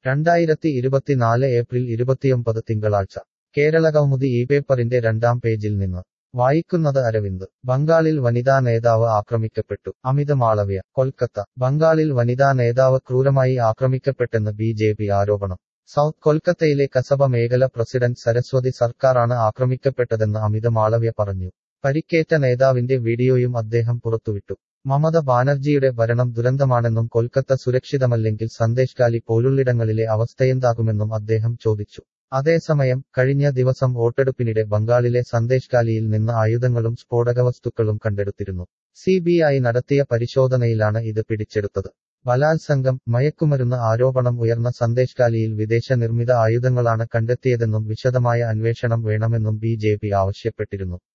രണ്ടായിരത്തി ഇരുപത്തിനാല് ഏപ്രിൽ ഇരുപത്തിയൊമ്പത് തിങ്കളാഴ്ച കേരളകൗമുദി ഈ പേപ്പറിന്റെ രണ്ടാം പേജിൽ നിന്ന് വായിക്കുന്നത് അരവിന്ദ് ബംഗാളിൽ വനിതാ നേതാവ് ആക്രമിക്കപ്പെട്ടു അമിത് മാളവ്യ കൊൽക്കത്ത ബംഗാളിൽ വനിതാ നേതാവ് ക്രൂരമായി ആക്രമിക്കപ്പെട്ടെന്ന് ബി ജെ പി ആരോപണം സൗത്ത് കൊൽക്കത്തയിലെ കസബ മേഖല പ്രസിഡന്റ് സരസ്വതി സർക്കാരാണ് ആക്രമിക്കപ്പെട്ടതെന്ന് അമിത് മാളവ്യ പറഞ്ഞു പരിക്കേറ്റ നേതാവിന്റെ വീഡിയോയും അദ്ദേഹം പുറത്തുവിട്ടു മമത ബാനർജിയുടെ ഭരണം ദുരന്തമാണെന്നും കൊൽക്കത്ത സുരക്ഷിതമല്ലെങ്കിൽ സന്ദേശ് പോലുള്ളിടങ്ങളിലെ അവസ്ഥയെന്താകുമെന്നും അദ്ദേഹം ചോദിച്ചു അതേസമയം കഴിഞ്ഞ ദിവസം വോട്ടെടുപ്പിനിടെ ബംഗാളിലെ സന്ദേശ് നിന്ന് ആയുധങ്ങളും സ്ഫോടകവസ്തുക്കളും കണ്ടെടുത്തിരുന്നു സി നടത്തിയ പരിശോധനയിലാണ് ഇത് പിടിച്ചെടുത്തത് ബലാത്സംഗം മയക്കുമരുന്ന് ആരോപണം ഉയർന്ന സന്ദേശ് വിദേശ നിർമ്മിത ആയുധങ്ങളാണ് കണ്ടെത്തിയതെന്നും വിശദമായ അന്വേഷണം വേണമെന്നും ബി ആവശ്യപ്പെട്ടിരുന്നു